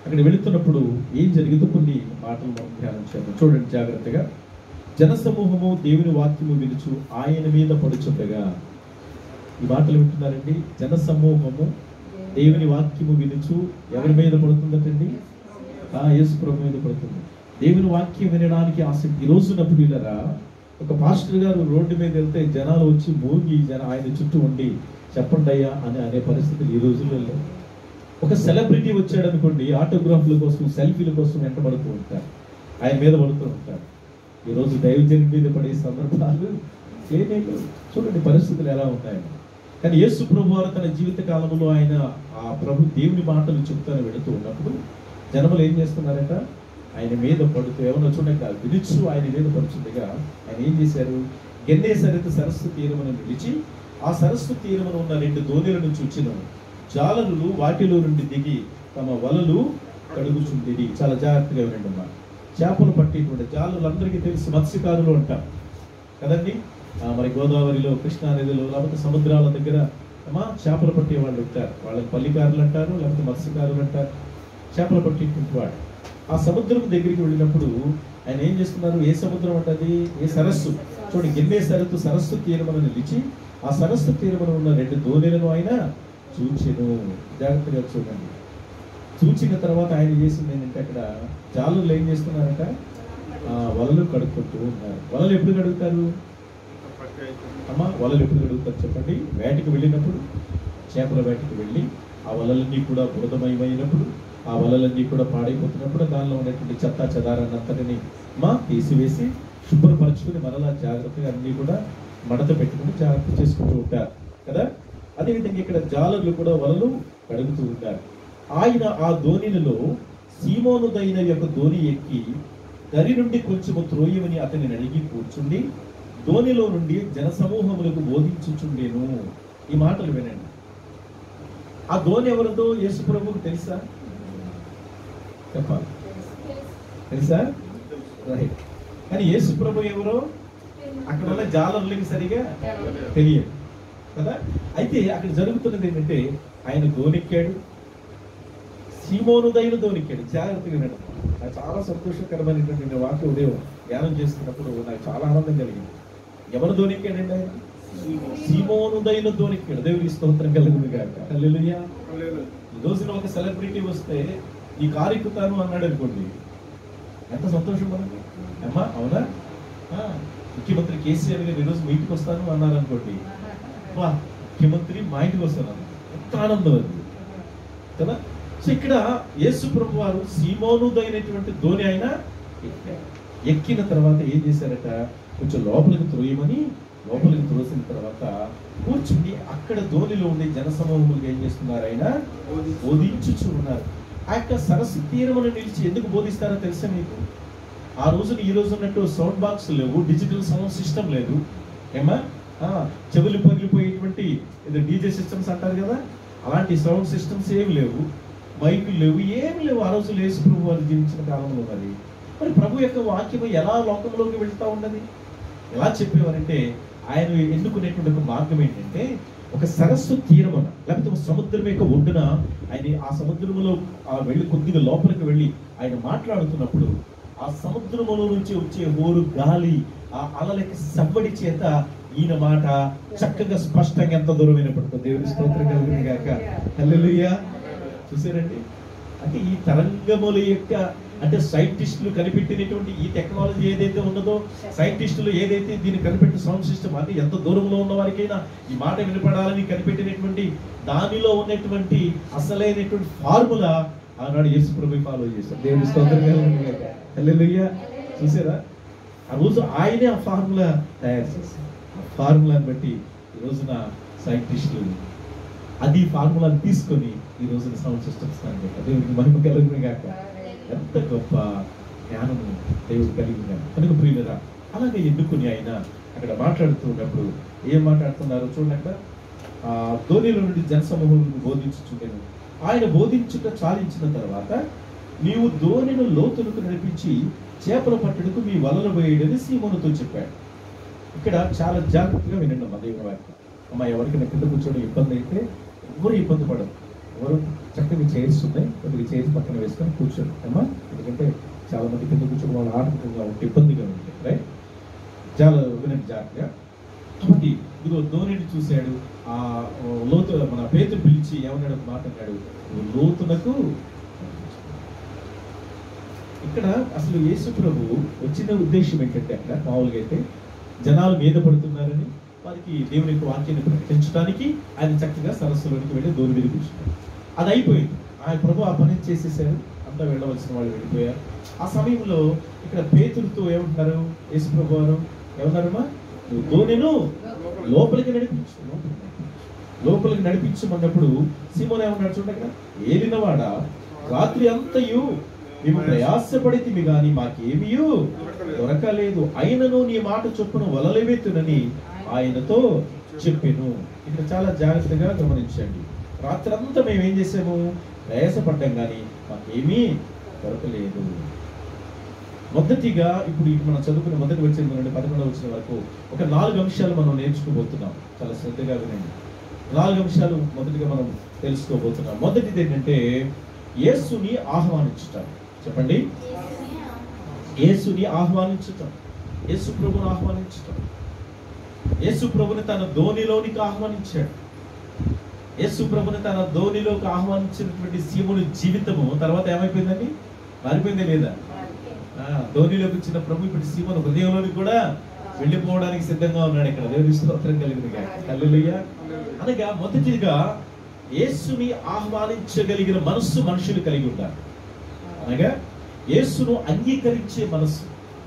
అక్కడ వెళుతున్నప్పుడు ఏం జరిగిందో కొన్ని మాటలు మనం ధ్యానం చేద్దాం చూడండి జాగ్రత్తగా జనసమూహము దేవుని వాక్యము వినుచు ఆయన మీద పడుచుండగా ఈ మాటలు వింటున్నారండి జనసమూహము దేవుని వాక్యము వినుచు ఎవరి మీద పడుతుందటండి ఆ యేసు ప్రభు మీద పడుతుంది దేవుని వాక్యం వినడానికి ఆసక్తి ఈ రోజున ప్రియులరా ఒక పాస్టర్ గారు రోడ్డు మీద వెళ్తే జనాలు వచ్చి మూగి జన ఆయన చుట్టూ ఉండి చెప్పండి అయ్యా అని అనే పరిస్థితులు ఈ రోజుల్లో లేవు ఒక సెలబ్రిటీ వచ్చాడు అనుకోండి ఆటోగ్రాఫ్ల కోసం సెల్ఫీల కోసం వెంటబడుతూ ఉంటారు ఆయన మీద పడుతూ ఉంటారు ఈ రోజు దైవజన్ మీద పడే సందర్భాలు లేనే లేవు చూడండి పరిస్థితులు ఎలా ఉంటాయని కానీ యేసు ప్రభు వారు తన జీవిత కాలంలో ఆయన ఆ ప్రభు దేవుని మాటలు చెప్తాను వెళుతూ ఉన్నప్పుడు జనములు ఏం చేస్తున్నారట ఆయన మీద పడుతూ ఏమన్నా చూడక విలుచు ఆయన మీద పడుచుండగా ఆయన ఏం చేశారు గెన్నేసరిత సరస్సు తీరమును నిలిచి ఆ సరస్సు తీరమున ఉన్న రెండు దోణిలను చూచిన జాలరులు వాటిలో నుండి దిగి తమ వలలు కడుగుచుండిరి చాలా జాగ్రత్తగా వినండి అమ్మా చేపలు పట్టేటువంటి జాలరులు అందరికీ తెలుసు మత్స్యకారులు అంటారు కదండి ఆ, మరి గోదావరిలో కృష్ణా నదిలో లేకపోతే సముద్రాల దగ్గర అమ్మా చేపలు పట్టే వాళ్ళు ఉంటారు వాళ్ళని పల్లికారులు అంటారు లేకపోతే మత్స్యకారులు అంటారు చేపలు పట్టేటువంటి వాడు ఆ సముద్రం దగ్గరికి వెళ్ళినప్పుడు ఆయన ఏం చేస్తున్నారు ఏ సముద్రం అంటది ఏ సరస్సు చూడండి గిన్నె సరస్సు సరస్సు తీరమని నిలిచి ఆ సరస్సు తీరమని ఉన్న రెండు దోణెలను ఆయన చూచెను జాగ్రత్తగా చూడండి చూచిన తర్వాత ఆయన చేసింది ఏంటంటే అక్కడ జాలులు ఏం చేస్తున్నారట ఆ, వలలు కడుక్కుంటూ ఉన్నారు వలలు ఎప్పుడు కడుగుతారు అమ్మ వలలు ఎప్పుడు కడుగుతారు చెప్పండి వేటకి వెళ్ళినప్పుడు చేపల వేటకి వెళ్ళి ఆ వలలన్నీ కూడా బురదమయమైనప్పుడు ఆ వలలన్నీ కూడా పాడైపోతున్నప్పుడు దానిలో ఉన్నటువంటి చెత్త చెదారాన్నంతటిని మా తీసివేసి శుభ్రపరచుకుని మరలా జాగ్రత్తగా అన్ని కూడా మడత పెట్టుకుని జాగ్రత్త చేసుకుంటూ ఉంటారు కదా అదేవిధంగా ఇక్కడ జాలర్లు కూడా వలలు కడుగుతూ ఉంటారు ఆయన ఆ ధోనిలో సీమోనుదైన యొక్క ధోని ఎక్కి దరి నుండి కొంచెము త్రోయమని అతనిని అడిగి కూర్చుండి ధోనిలో నుండి జనసమూహములకు బోధించుచుండేను ఈ మాటలు వినండి ఆ ధోని ఎవరితో యేసు ప్రభువుకు తెలుసా చెప్పాలి తెలుసా రైట్ కానీ యేసు ప్రభు ఎవరో అక్కడ ఉన్న జాలర్లకి సరిగా తెలియదు కదా అయితే అక్కడ జరుగుతున్నది ఏంటంటే ఆయన ధోనెక్కాడు సీమోనుదైన ధోనెక్కాడు జాగ్రత్తగా వినడం నాకు చాలా సంతోషకరమైనటువంటి నేను వాక్య ఉదయం ధ్యానం చేస్తున్నప్పుడు నాకు చాలా ఆనందం కలిగింది ఎవరు ధోనెక్కాడండి ఆయన సీమోనుదైన ధోనెక్కాడు దేవుని స్తోత్రం కలుగుతుంది కాక హల్లెలూయా ఈ రోజున ఒక సెలబ్రిటీ వస్తే ఈ కారు ఎక్కుతాను అన్నాడు అనుకోండి ఎంత సంతోషం మనకి అమ్మా అవునా ఆ, ముఖ్యమంత్రి కేసీఆర్ గారు ఈరోజు మీ ఇంటికి వస్తాను అన్నారు అనుకోండి వా ముఖ్యమంత్రి మా ఇంటికి వస్తాను అన్నారు. ఎంత ఆనందం అది కదా సో ఇక్కడ యేసు ప్రభు వారు సీమోనుదైనటువంటి ధోని ఆయన ఎక్కారు. ఎక్కిన తర్వాత ఏం చేశారట కొంచెం లోపలికి త్రోయమని లోపలికి త్రోసిన తర్వాత కూర్చుండి అక్కడ ధోనిలో ఉండే జనసమూహములకు ఏం చేస్తున్నారు ఆయన బోధించుచు ఉన్నారు ఆ యొక్క సరస్సు తీరమును నిలిచి ఎందుకు బోధిస్తారో తెలుసా మీకు ఆ రోజున ఈ రోజు ఉన్నట్టు సౌండ్ బాక్స్ లేవు డిజిటల్ సౌండ్ సిస్టమ్ లేదు ఏమా ఆ, చెవులు పగిలిపోయేటువంటి ఏదో డీజే సిస్టమ్స్ అంటారు కదా అలాంటి సౌండ్ సిస్టమ్స్ ఏమి లేవు మైకులు లేవు ఏమి లేవు ఆ రోజు లేసు ప్రభు వారు జీవించిన కాలంలో మరి మరి ప్రభు యొక్క వాక్యం ఎలా లోకంలోకి వెళ్తా ఉన్నది ఎలా చెప్పేవారంటే ఆయన ఎన్నుకునేటువంటి ఒక మార్గం ఏంటంటే ఒక సరస్సు తీరమున లేకపోతే ఒక సముద్రం యొక్క ఒడ్డున ఆయన ఆ సముద్రములో ఆ వెళ్ళి కొద్దిగా లోపలికి వెళ్ళి ఆయన మాట్లాడుతున్నప్పుడు ఆ సముద్రములో నుంచి వచ్చే ఓరు గాలి ఆ అలలకి సవ్వడి చేత ఈయన మాట చక్కగా స్పష్టంగా ఎంత దూరం వినపడుతుంది దేవుని స్తోత్రం కలుగుతుంది గాక హల్లెలూయా చూసారండి అంటే ఈ తరంగముల యొక్క అంటే సైంటిస్టులు కనిపెట్టినటువంటి ఈ టెక్నాలజీ ఏదైతే ఉన్నదో సైంటిస్టులు ఏదైతే దీన్ని కనిపెట్టిన సౌండ్ సిస్టమ్ అంటే ఎంత దూరంలో ఉన్న వారికైనా ఈ మాట వినపడాలని కనిపెట్టినటువంటి దానిలో ఉన్నటువంటి అసలైనటువంటి ఫార్ములా ఆనాడు యేసు ప్రభు ఫాలో చేశారు దేవుని స్తోత్రం కలుగుతుంది గాక హల్లెలూయా చూసారా ఆ రోజు ఆయనే ఆ ఫార్ములా తయారు చేశారు ఆ ఫార్ములాని బట్టి ఈ రోజున సైంటిస్టులు అది ఫార్ములాని తీసుకొని ఈ రోజున సౌండ్ సిస్టమ్స్ దేవుడికి మహిమ కలుగుతుంది కాక ఎంత గొప్ప జ్ఞానము దేవుడు కలిగి ఉన్నాడు కనుక ప్రియులరా అలాగే ఎన్నుకుని ఆయన అక్కడ మాట్లాడుతూ ఉన్నప్పుడు ఏం మాట్లాడుతున్నారో చూడండి అక్కడ ఆ ధోనిలో నుండి జనసమూహం బోధించుచుండెను ఆయన బోధించుట చాలించిన తర్వాత నీవు ధోనిను లోతులకు నడిపించి చేపల పట్టుడుకు మీ వలలు వేయడని సీమోనుతో చెప్పాడు ఇక్కడ చాలా జాగ్రత్తగా వినండి అమ్మా దేవుని వాక్యం అమ్మ ఎవరికైనా కింద కూర్చోవడం ఇబ్బంది అయితే ఎవరు ఇబ్బంది పడరు ఎవరు చక్కగా చైర్స్ ఉన్నాయి కొద్దిగా చైర్స్ పక్కన వేసుకొని కూర్చోండి అమ్మా ఎందుకంటే చాలా మంది కింద కూర్చొని వాళ్ళు ఆటంకంగా ఉంటే ఇబ్బందిగా ఉంటుంది రైట్ చాలా వినండి జాగ్రత్తగా కాబట్టి ఇదిగో ధోనిని చూశాడు ఆ లోతు మన పేతురు పిలిచి ఏమన్నాడు ఒక మాట అన్నాడు "నువ్వు లోతునకు ఇక్కడ అసలు యేసు ప్రభు వచ్చిన ఉద్దేశం ఏంటంటే అక్కడ మామూలుగా అయితే జనాలు మీద పడుతున్నారని వారికి దేవుని యొక్క వాక్యాన్ని ప్రకటించడానికి ఆయన చక్కగా సరస్సులోనికి వెళ్ళి దూరం మీద కూర్చున్నాడు అది అయిపోయింది ఆయన ప్రభు ఆ పని చేసేసారు అంతా వెళ్ళవలసిన వాళ్ళు వెళ్ళిపోయారు ఆ సమయంలో ఇక్కడ పేతులతో ఏమంటున్నారు యేసు ప్రభు వారు ఏమన్నారమ్మా నువ్వు ధోనిను లోపలికి నడిపించు లోపలికి నడిపించు. లోపలికి నడిపించమన్నప్పుడు సీమోన్ ఏమన్నాడు చూడండి ఏలినవాడా రాత్రి అంతయు మేము ప్రయాసపడితిమి గాని మాకేమియు దొరకలేదు అయినను నీ మాట చొప్పున వలలెవెత్తునని ఆయనతో చెప్పెను ఇక్కడ చాలా జాగ్రత్తగా గమనించండి రాత్రంతా మేము ఏం చేసాము ప్రయాసపడ్డాం కానీ మాకేమీ దొరకలేదు మొదటిగా ఇప్పుడు ఇప్పుడు మనం చదువుకున్న మొదటి వచ్చిన నుండి పదకొండవ వచ్చిన వరకు ఒక నాలుగు అంశాలు మనం నేర్చుకోబోతున్నాం చాలా శ్రద్ధగా వినండి నాలుగు అంశాలు మొదటిగా మనం తెలుసుకోబోతున్నాం మొదటిది ఏంటంటే యేసుని ఆహ్వానించటం చెప్పండి యేసుని ఆహ్వానించటం యేసు ప్రభుని ఆహ్వానించటం యేసు ప్రభుని తన ధోనిలోనికి ఆహ్వానించాడు యేసు ప్రభుని తన ధోనిలోకి ఆహ్వానించినటువంటి సీముని జీవితము తర్వాత ఏమైపోయిందండి మారిపోయిందే లేదా ఆ, ధోనిలోకి వచ్చిన ప్రభు ఇప్పుడు సీమను హృదయంలోనికి కూడా వెళ్ళిపోవడానికి సిద్ధంగా ఉన్నాడు ఇక్కడ దేవుని స్తోత్రం కలిగిన హల్లెలూయా అనగా మొదటిగా యేసుని ఆహ్వానించగలిగిన మనస్సు మనుషులు కలిగి ఉండాలి అనగా యేసును అంగీకరించే మనస్సు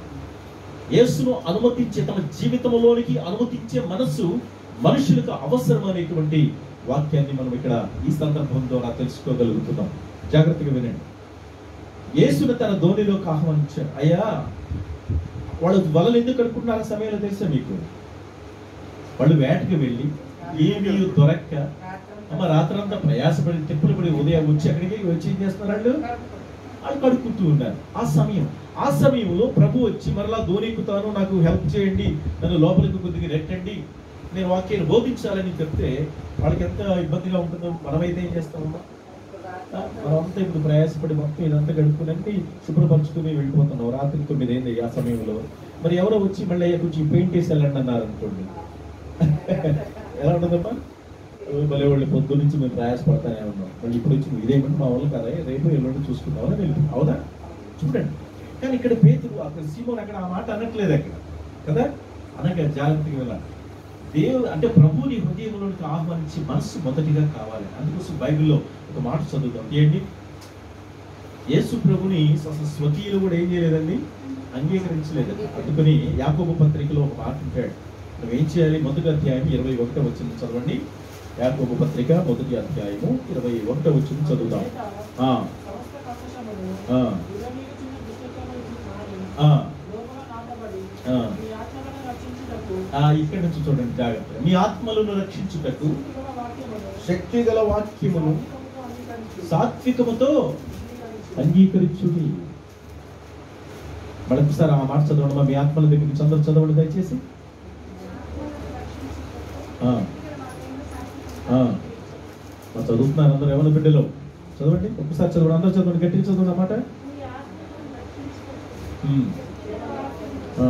యేసును అనుమతించే తమ జీవితంలోనికి అనుమతించే మనస్సు మనుషులకు అవసరం అనేటువంటి వాక్యాన్ని మనం ఇక్కడ ఈ సందర్భం ద్వారా తెలుసుకోగలుగుతున్నాం జాగ్రత్తగా వినండి యేసును తన ధోనిలోకి ఆహ్వానించారు అయ్యా వాళ్ళు వలలు ఎందుకు కడుక్కున్నారు ఆ సమయంలో తెలుసా మీకు వాళ్ళు వేటకి వెళ్ళి ఏమీ దొరక్క అమ్మ రాత్రంతా ప్రయాసపడి తిప్పులు పడి ఉదయం వచ్చి అక్కడికి వచ్చి ఏం చేస్తున్నారు వాళ్ళు వాళ్ళు కడుక్కుంటూ ఉన్నారు ఆ సమయం ఆ సమయంలో ప్రభు వచ్చి మరలా దోనెక్కుతాను నాకు హెల్ప్ చేయండి నన్ను లోపలికి కొద్దిగా నెట్టండి నేను వాక్యాన్ని బోధించాలని చెప్తే వాళ్ళకి ఎంత ఇబ్బందిగా ఉంటుందో మనమైతే ఏం చేస్తామమ్మా ఆ, మనమంతా ఇప్పుడు ప్రయాసపడి మొత్తం ఇదంతా గడుపుకుని శుభ్రపరచుకుని వెళ్ళిపోతున్నాం రాత్రి తొమ్మిది అయింది ఆ సమయంలో మరి ఎవరో వచ్చి మళ్ళీ అయ్యా కొంచెం పెయింట్ వేసి వెళ్ళండి అన్నారు అనుకోండి ఎలా ఉండదమ్మా ఓ, భలే వాళ్ళు పొద్దు నుంచి మేము ప్రయాసపడతానే ఉన్నాం మళ్ళీ ఇప్పుడు వచ్చి ఇదేమంటే మా వాళ్ళు కదా రేపు ఎల్లుండి చూసుకుందామని వెళ్ళి అవునా చూడండి కానీ ఇక్కడ పేతురు అక్కడ సీమోన్ అక్కడ ఆ మాట అనట్లేదు అక్కడ కదా అనగా జాగ్రత్తగా వెళ్ళాలి దేవుడు అంటే ప్రభుని హృదయంలోనికి ఆహ్వానించి మనస్సు మొదటిగా కావాలి అందుకోసం బైబిల్లో ఒక మాట చదువుతాం ఏంటి యేసు ప్రభుని అసలు స్వకీయులు కూడా ఏం చేయలేదండి అంగీకరించలేదు అందుకని యాకోబు పత్రికలో ఒక మాట ఉంటాడు నువ్వేం చేయాలి మొదటి అధ్యాయం ఇరవై ఒకటో వచ్చింది చదవండి యాకోబు పత్రిక మొదటి అధ్యాయము ఇరవై ఒకటో వచ్చింది చదువుదాం ఆ, ఆ, ఆ, ఆ. ఆ, ఇక్కడి నుంచి చూడండి జాగ్రత్తగా మీ ఆత్మలను రక్షించుటకు శక్తి గల వాక్యమును సాత్వికముతో అంగీకరించుడి మరొకసారి ఆ మాట చదవండి మా మీ ఆత్మల దగ్గర నుంచి అందరూ చదవండి దయచేసి ఆ, ఆ. మరి చదువుతున్నారు అందరూ ఎవరి బిడ్డలో చదవండి ఒక్కసారి చదవండి అందరూ చదవండి గట్టిగా చదవండి అన్నమాట ఉమ్. ఆ.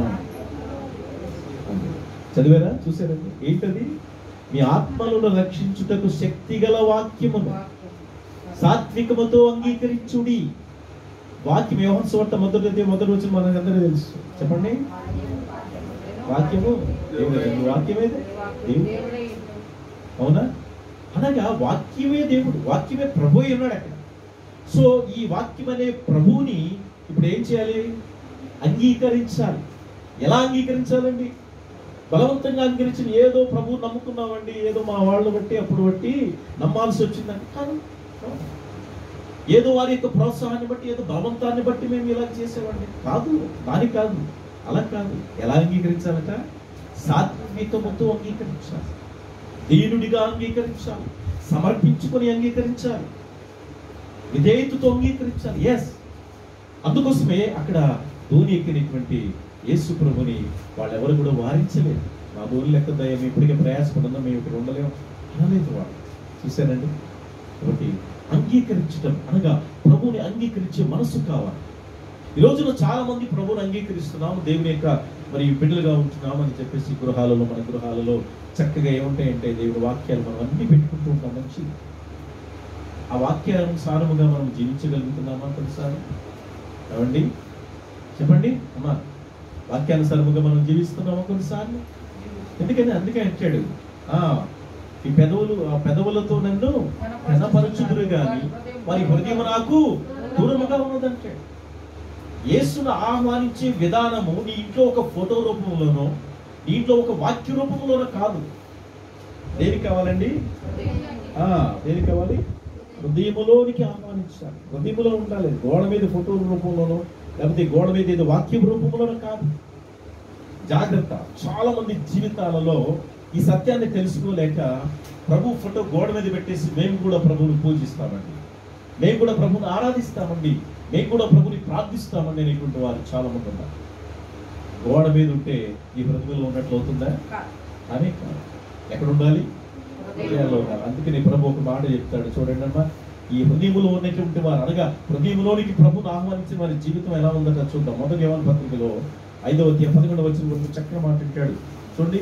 చదివారా చూసారండి ఏంటది మీ ఆత్మలను రక్షించుటకు శక్తి గల వాక్యమును సాత్వికముతో అంగీకరించుడి వాక్యం యోహన్ సువార్త మొదటి మొదటి రోజు మనకు అందరికీ తెలుసు చెప్పండి వాక్యము దేవుడే. ఈ వాక్యమేది దేవుడు అవునా అనగా వాక్యమే దేవుడు వాక్యమే ప్రభు అయి ఉన్నాడు అక్కడ సో ఈ వాక్యం అనే ప్రభువుని ఇప్పుడు ఏం చేయాలి అంగీకరించాలి ఎలా అంగీకరించాలండి బలవంతంగా అంగీకరించిన ఏదో ప్రభు నమ్ముకున్నామండి ఏదో మా వాళ్ళు బట్టి అప్పుడు బట్టి నమ్మాల్సి వచ్చిందండి కాదు ఏదో వారి యొక్క ప్రోత్సాహాన్ని బట్టి ఏదో బలవంతాన్ని బట్టి మేము ఇలా చేసేవాడిని కాదు దాని కాదు అలా కాదు ఎలా అంగీకరించాలట సాత్వికముతో అంగీకరించాలి దీనుడిగా అంగీకరించాలి సమర్పించుకొని అంగీకరించాలి విధేయతతో అంగీకరించాలి ఎస్ అందుకోసమే అక్కడ ధోని ఎక్కినటువంటి యేసు ప్రభుని వాళ్ళెవరు కూడా వారించలేదు మా ధోని లెక్క దయ మేము ఇప్పటికే ప్రయాసపడున్నాం మేము ఇక్కడ ఉండలేము అనలేదు వాళ్ళు చూశానండి కాబట్టి అంగీకరించడం అనగా ప్రభువుని అంగీకరించే మనసు కావాలి ఈ రోజున చాలా మంది ప్రభువుని అంగీకరిస్తున్నాము దేవుని యొక్క మరి బిడ్డలుగా ఉంటున్నాము అని చెప్పేసి గృహాలలో మన గృహాలలో చక్కగా ఏముంటాయంటే దేవుడి వాక్యాలు మనం అన్ని పెట్టుకుంటూ ఉంటాం మంచి ఆ వాక్యానుసారముగా మనం జీవించగలుగుతున్నామా కొన్నిసార్లు ఏమండి చెప్పండి అమ్మా వాక్యానుసారముగా మనం జీవిస్తున్నామా కొన్నిసార్లు ఎందుకని అందుకే అంటాడు ఆ ఈ పెదవులు ఆ పెదవులతో నన్ను పెనపరచుదురు గాని వారి హృదయం నాకు దూరముగా ఉన్నదంటాడు యేసును ఆహ్వానించే విధానము నీ ఇంట్లో ఒక ఫోటో రూపంలోనో నీ ఇంట్లో ఒక వాక్య రూపంలోనో కాదు దేనికి కావాలండి ఆ దేనికి కావాలి హృదయములోనికి ఆహ్వానించాలి హృదయములో ఉండాలి గోడ మీద ఫోటో రూపంలోనో లేకపోతే గోడ మీద ఏదో వాక్యం రూపంలోనో కాదు జాగ్రత్త చాలా మంది జీవితాలలో ఈ సత్యాన్ని తెలుసుకోలేక ప్రభు ఫోటో గోడ మీద పెట్టేసి మేము కూడా ప్రభువుని పూజిస్తామండి మేము కూడా ప్రభువుని ఆరాధిస్తామండి మేము కూడా ప్రభుని ప్రార్థిస్తామండి అనేటువంటి వారు చాలా మంది ఉన్నారు గోడ మీద ఉంటే ఈ హృదయంలో ఉన్నట్లు అవుతుందా అని కాదు ఎక్కడ ఉండాలి హృదయాల్లో ఉండాలి అందుకని ప్రభు ఒక మాట చెప్తాడు చూడండి అమ్మా ఈ హృదయములో ఉన్నటువంటి వారు అనగా హృదయంలోనికి ప్రభుని ఆహ్వానించిన వారి జీవితం ఎలా ఉందట చూద్దాం మొదటి యోహాను పత్రికలో ఐదవ అధ్యాయం పదకొండవ వచ్చిన వరకు చక్కగా మాట్లాడాడు చూడండి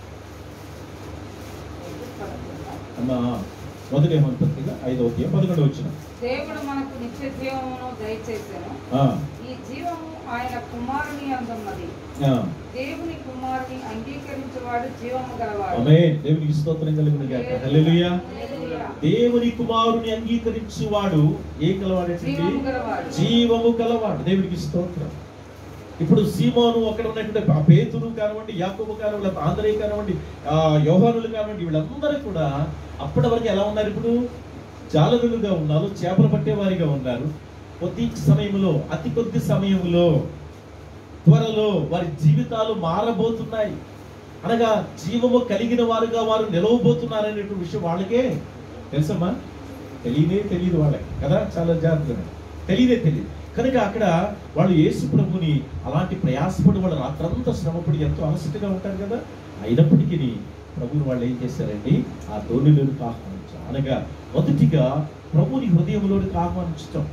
అమ్మా మొదటి యోహాను పత్రిక ఐదవ అధ్యాయం పదకొండవ వచ్చిన దేవుడు మనకు నిత్య జీవమును దయచేసాను ఈ జీవము ఆయన కుమారుని అందున్నది దేవుని కుమారుని అంగీకరించేవాడు జీవము గలవాడు ఆమె దేవునికి స్తోత్రం కలిగిన గాక హల్లెలూయా హల్లెలూయా. దేవుని కుమారుని అంగీకరించువాడు ఏ కలవాడేంటి జీవము గలవాడు జీవము కలవాడు దేవునికి స్తోత్రం ఇప్పుడు సీమోను అక్కడ ఉన్నటువంటి ఆ పేతురు కానివ్వండి యాకోబు కానివ్వండి లేకపోతే ఆంధ్రయ్య కానివ్వండి ఆ యోహానులు కానివ్వండి వీళ్ళందరూ కూడా అప్పటి వరకు ఎలా ఉన్నారు ఇప్పుడు జాలరులుగా ఉన్నారు చేపలు పట్టేవారిగా ఉన్నారు కొద్ది సమయంలో అతి కొద్ది సమయంలో త్వరలో వారి జీవితాలు మారబోతున్నాయి అనగా జీవము కలిగిన వారుగా వారు నిలవబోతున్నారు అనేటువంటి విషయం వాళ్ళకే తెలుసమ్మా తెలియదే తెలియదు వాళ్ళకి కదా చాలా జాగ్రత్తగా తెలియదే తెలియదు కనుక అక్కడ వాళ్ళు యేసు ప్రభుని అలాంటి ప్రయాసపడి వాళ్ళు రాత్రంతా శ్రమపడి ఎంతో అలసటగా ఉంటారు కదా అయినప్పటికీ ప్రభుని వాళ్ళు ఏం చేశారండి ఆ ధోనిలోనికి ఆహ్వానించారు అనగా మొదటిగా ప్రభుని హృదయంలోనికి ఆహ్వానించటం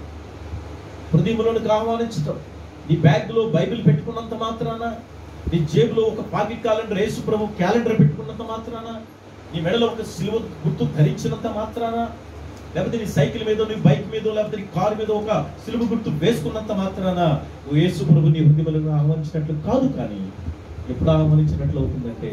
హృదయంలోనికి ఆహ్వానించటం నీ బ్యాగ్లో బైబిల్ పెట్టుకున్నంత మాత్రాన నీ జేబులో ఒక పాకెట్ క్యాలెండర్ యేసు ప్రభు క్యాలెండర్ పెట్టుకున్నంత మాత్రాన నీ మెడలో ఒక సిలువ గుర్తు ధరించినంత మాత్రాన లేకపోతే నీ సైకిల్ మీద నీ బైక్ మీద లేకపోతే నీ కారు మీద ఒక సిలువ గుర్తు వేసుకున్నంత మాత్రాన నువ్వు యేసు ప్రభు నీ హృదయంలో ఆహ్వానించినట్లు కాదు కానీ ఎప్పుడు ఆహ్వానించినట్లు అవుతుందంటే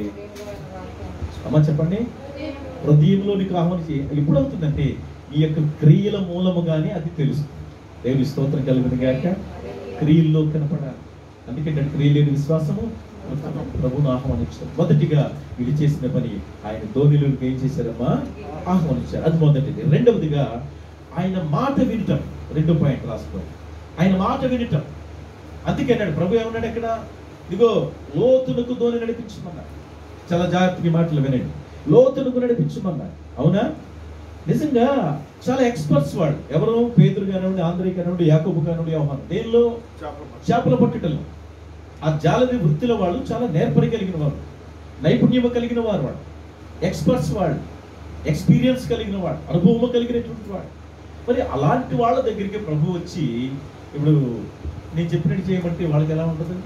అమ్మ చెప్పండి హృదయంలో నీకు ఆహ్వానించి ఎప్పుడు అవుతుందంటే ఈ యొక్క క్రియల మూలముగానే అది తెలుస్తుంది దేవుని స్తోత్రం కలిగిన గాక క్రియల్లో కనపడాలి అందుకే దాని క్రియ లేని విశ్వాసము మృతము. ప్రభువును ఆహ్వానించారు మొదటిగా వీళ్ళు చేసిన పని ఆయన ధోనిలోకి ఏం చేశారమ్మా ఆహ్వానించారు అది మొదటిది రెండవదిగా ఆయన మాట వినటం రెండో పాయింట్ రాసుకోండి ఆయన మాట వినటం అందుకే అన్నాడు ప్రభు ఏమన్నాడు ఎక్కడ ఇదిగో లోతునకు ధోని నడిపించమన్నాడు చాలా జాగ్రత్తగా ఈ మాటలు వినండి లోతునకు నడిపించమన్నాడు అవునా నిజంగా చాలా ఎక్స్పర్ట్స్ వాడు ఎవరు పేదరు కానివ్వండి ఆంధ్రీ కానివ్వండి యాకోబు కానివ్వండి యోహాను దేనిలో చేపల పట్టుటలో ఆ జాలరి వృత్తిలో వాళ్ళు చాలా నేర్పరి కలిగిన వారు నైపుణ్యము కలిగిన వారు వాడు ఎక్స్పర్ట్స్ వాడు ఎక్స్పీరియన్స్ కలిగిన వాడు అనుభవము కలిగినటువంటి వాడు మరి అలాంటి వాళ్ళ దగ్గరికి ప్రభు వచ్చి ఇప్పుడు నేను చెప్పినట్టు చేయమంటే వాళ్ళకి ఎలా ఉంటుంది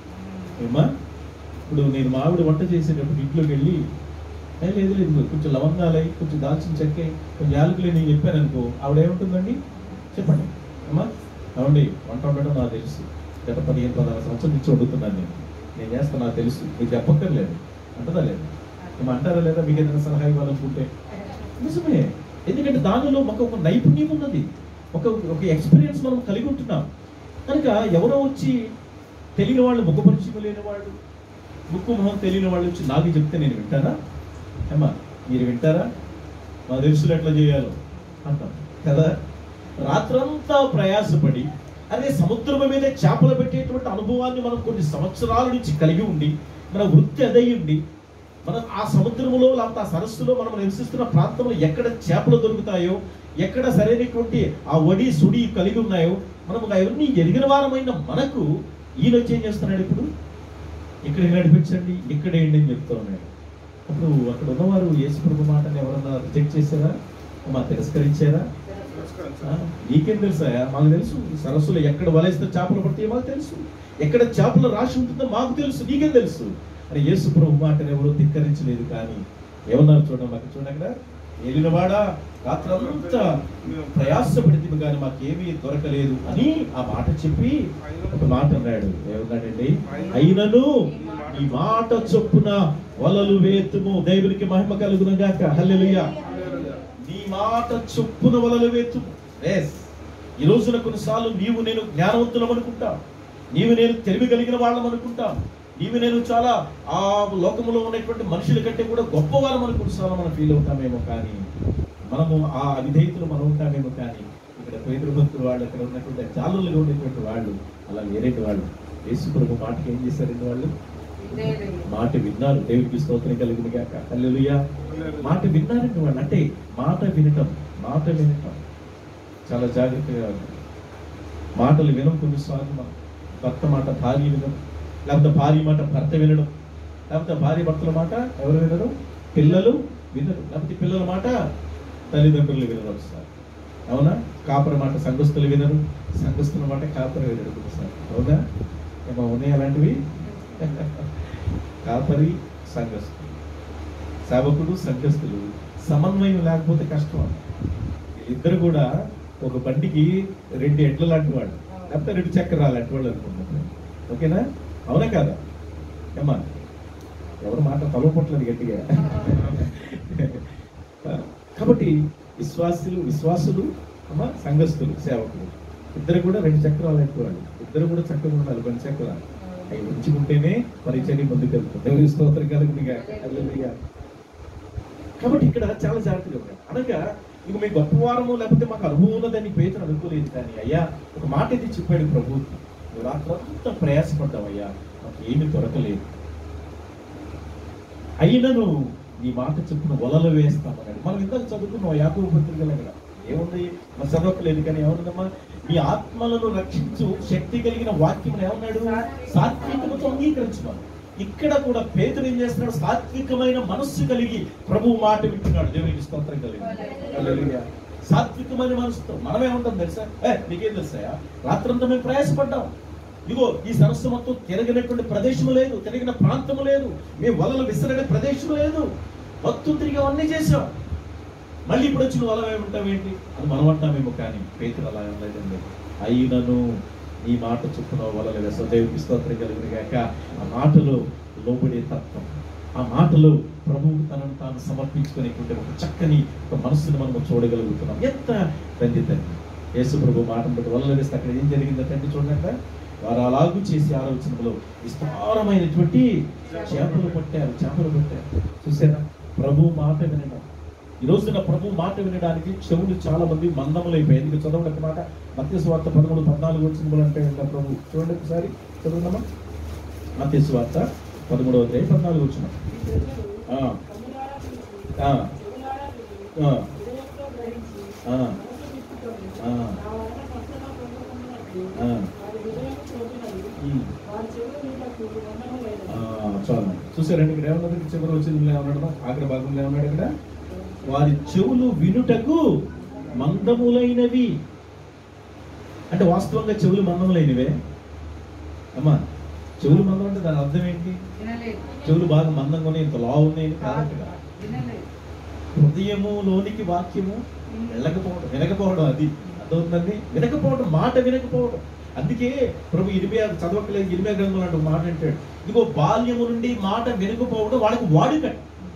ఏమా ఇప్పుడు నేను మావిడ వంట చేసేటప్పుడు ఇంట్లోకి వెళ్ళి "ఏ, లేదు లేదు కొంచెం లవంగాలై కొంచెం దాల్చిన చెక్క కొంచెం యాలకులు నేను చెప్పాను అనుకో ఆవిడ ఏముంటుందండి చెప్పండి అమ్మా అవండి వంట వండడం నాకు తెలుసు గత పదిహేను పదహారు సంవత్సరం నుంచి వండుతున్నాను నేను నేను చేస్తాను నాకు తెలుసు మీకు చెప్పక్కర్లేదు అంటదా లేదు ఏమో అంటారా లేదా మీకు ఏదైనా సలహా ఇవ్వాలనుకుంటే నిజమే ఎందుకంటే దానిలో మాకు ఒక నైపుణ్యం ఉన్నది ఒక ఒక ఎక్స్పీరియన్స్ మనం కలిగి ఉంటున్నాం కనుక ఎవరో వచ్చి తెలియని వాళ్ళు ముఖపరిచయం లేని వాళ్ళు ముక్కు మొహం తెలియని వాళ్ళు వచ్చి నాకు చెప్తే నేను వింటారా ఏమ్మా మీరు వింటారా మా తెలుసులు ఎట్లా చేయాలో అంటాం కదా రాత్రంతా ప్రయాసపడి అదే సముద్రం మీద చేపలు పెట్టేటువంటి అనుభవాన్ని మనం కొన్ని సంవత్సరాల నుంచి కలిగి ఉండి మన వృత్తి అదై ఉండి మనం ఆ సముద్రములో లేకపోతే ఆ సరస్సులో మనం నివసిస్తున్న ప్రాంతంలో ఎక్కడ చేపలు దొరుకుతాయో ఎక్కడ సరైనటువంటి ఆ వడి సుడి కలిగి ఉన్నాయో మనం అవన్నీ ఎరిగిన వారమైన మనకు ఈయన వచ్చి ఏం చేస్తున్నాడు ఇప్పుడు ఇక్కడికి నడిపించండి ఇక్కడ ఏంటి అని చెప్తా ఉన్నాడు అప్పుడు అక్కడ ఉన్నవారు యేసు ప్రభు మాటని ఎవరన్నా రిజెక్ట్ చేశారా మా తిరస్కరించారా ఆ, నీకేం తెలుసా మాకు తెలుసు ఈ సరస్సులో ఎక్కడ వలేస్తే చేపలు పడతాయో మాకు తెలుసు ఎక్కడ చేపలు రాసి ఉంటుందో మాకు తెలుసు నీకేం తెలుసు అని యేసు ప్రభు మాటను ఎవరు ధిక్కరించలేదు కానీ ఏమన్నారు చూడండి మాకు చూడండి అక్కడ ఏలినవాడా రాత్రంతా ప్రయాసపడితే కానీ మాకేమీ దొరకలేదు అని ఆ మాట చెప్పి ఒక మాట అన్నాడు ఏమన్నాడండి అయినను ఈ మాట చొప్పున వలలు వేతుము దేవునికి మహిమ కలుగును గాక హల్లెలూయా నీ మాట చొప్పున వలలు వేతుము ఎస్ ఈ రోజున కొన్నిసార్లు నీవు నేను జ్ఞానవంతులం అనుకుంటాం నీవు నేను తెలివి కలిగిన వాళ్ళం అనుకుంటాం నీవు నేను చాలా ఆ లోకంలో ఉన్నటువంటి మనుషుల కంటే కూడా గొప్ప వాళ్ళం అని కొన్నిసార్లు మనం ఫీల్ అవుతామేమో కానీ మనము ఆ విధేయతలు మనం ఉంటామేమో కానీ ఇక్కడ పేదభక్తులు వాళ్ళు ఇక్కడ ఉన్నటువంటి జాలులుగా ఉండేటువంటి వాళ్ళు అలా వేరేటి వాళ్ళు యేసు ప్రభు మాటకి ఏం చేశారండి వాళ్ళు విధేయులయ్యారు. మాట విన్నారు దేవుడికి స్తోత్రం కలిగింది కాక హల్లెలూయా మాట విన్నారండి వాళ్ళు అంటే మాట వినటం మాట వినటం చాలా జాగ్రత్తగా ఉండాలి. మాటలు వినం కొన్నిసార్లు మనం భర్త మాట భార్య వినడం లేకపోతే భార్య మాట భర్త వినడం లేకపోతే భార్య భర్తల మాట ఎవరు వినరు పిల్లలు వినరు లేకపోతే పిల్లల మాట తల్లిదండ్రులు వినరు ఒకసారి అవునా కాపర మాట సంఘస్థులు వినరు సంఘస్థుల మాట కాపర వినరు ఒకసారి అవునా ఏమో ఉన్నాయి అలాంటివి కాపరి సంఘస్థులు సేవకుడు సంఘస్థులు సమన్వయం లేకపోతే కష్టం అన్న. వీళ్ళిద్దరు కూడా ఒక బండికి రెండు ఎడ్ల లాంటి వాళ్ళు లేకపోతే రెండు చక్రాలు లాంటి వాళ్ళు అనుకుంటున్నారు ఓకేనా అవునా కాదా ఏమ్మా ఎవరు మాట తలపట్లేదు గట్టిగా కాబట్టి విశ్వాసులు విశ్వాసులు అమ్మా సంఘస్థులు సేవకులు ఇద్దరు కూడా రెండు చక్రాలు లాంటి వాళ్ళు ఇద్దరు కూడా చక్కగా ఉండాలి రెండు చక్రాలు అవి ఉంచుకుంటేనే పరిచయం ముందుకు వెళ్తుంది దేవుని స్తోత్రం కలుగునిగా హల్లెలూయా. కాబట్టి ఇక్కడ చాలా జాగ్రత్తగా ఉండాలి అనగా ఇక మీ గొప్పవారము లేకపోతే మాకు అనుభవం ఉన్నదని పేతురు అనుకోలేదు కానీ అయ్యా ఒక మాట ఇది చెప్పాడు ప్రభు నువ్వు రాత్రంతా ప్రయాసపడ్డావు అయ్యా మాకు ఏమి దొరకలేదు అయినను నీ మాట చెప్పున వలలు వేస్తామన్నాడు మనం ఇందాక చదువుకున్నాం యాకూబు పత్రికలు అక్కడ ఏముంది మన చదవకలేదు కానీ ఏమన్నదమ్మా మీ ఆత్మలను రక్షించు శక్తి కలిగిన వాక్యం ఏమన్నాడు సాత్వికతతో అంగీకరించున్నాడు ఇక్కడ కూడా పేదలు ఏం చేస్తున్నాడు సాత్వికమైన మనస్సు కలిగి ప్రభు మాట వింటున్నాడు దేవునికి స్తోత్రం కలిగి హల్లెలూయా. సాత్వికమైన మనసుతో మనమే ఉంటాం తెలుసా ఏ నీకేం తెలుసా రాత్రంతా మేము ప్రయాసపడ్డాం ఇగో ఈ సరస్సు మొత్తం తిరగినటువంటి ప్రదేశం లేదు తిరిగిన ప్రాంతం లేదు మేము వలలు విసిరని ప్రదేశం లేదు మొత్తం తిరిగి అవన్నీ చేసాం మళ్ళీ ఇప్పుడు వచ్చి నువ్వు అలా ఏమంటావు ఏంటి అది మనం అంటామేమో కానీ పేతులు అలా అనలేదండి అయినను నీ మాట చొప్పున వలలు వేస దేవుడికి స్తోత్రం కలిగిన గాక ఆ మాటలో లోబడే తత్వం ఆ మాటలో ప్రభువు తనను తాను సమర్పించుకునేటువంటి ఒక చక్కని ఒక మనస్సును మనం చూడగలుగుతున్నాం ఎంత తండ్రి తండ్రి యేసు ప్రభు మాటను బట్టి వలలు వేస్తే అక్కడ ఏం జరిగిందో తండ్రి చూడండి వారు అలాగూ చేసి ఆలోచనలో విస్తారమైనటువంటి చేపలు పట్టారు చేపలు పట్టారు చూసారా ప్రభు మాట వినడం ఈ రోజున ప్రభు మాట వినడానికి చెవులు చాలా మంది మందములైపోయాయి ఎందుకు చదవండి ఒక మాట మత్స్య వార్త పదమూడు పద్నాలుగు వచ్చిన అంటే ఏంటో ప్రభు చూడండి ఒకసారి చదువుదామా మత్స్య వార్త పదమూడవ అధ్యాయం పద్నాలుగు వచ్చిన ఆ, ఆ, ఆ, ఆ, ఆ, ఆ, ఉమ్. ఆ, చాలు చూసారండి ఇక్కడ ఏమన్నది చివరి వచ్చింది ఏమన్నాడు ఆఖరి భాగంలో ఏమన్నాడు ఇక్కడ వారి చెవులు వినుటకు మందములైనవి అంటే వాస్తవంగా చెవులు మందములైనవే అమ్మా చెవులు మందం అంటే దాని అర్థం ఏంటి వినలేదు చెవులు బాగా మందంగా ఉన్నాయి ఇంత లా ఉన్నాయి అని కాదంటగా వినలేదు హృదయము లోనికి వాక్యము వెళ్ళకపోవడం వినకపోవడం అది అర్థమవుతుందండి వినకపోవడం మాట వినకపోవడం అందుకే ప్రభు ఇరిమియా చదవకలేదు ఇరిమియా గ్రంథం లాంటి ఒక మాట అంటాడు ఇదిగో బాల్యము నుండి మాట వినకపోవడం వాళ్ళకి వాడుక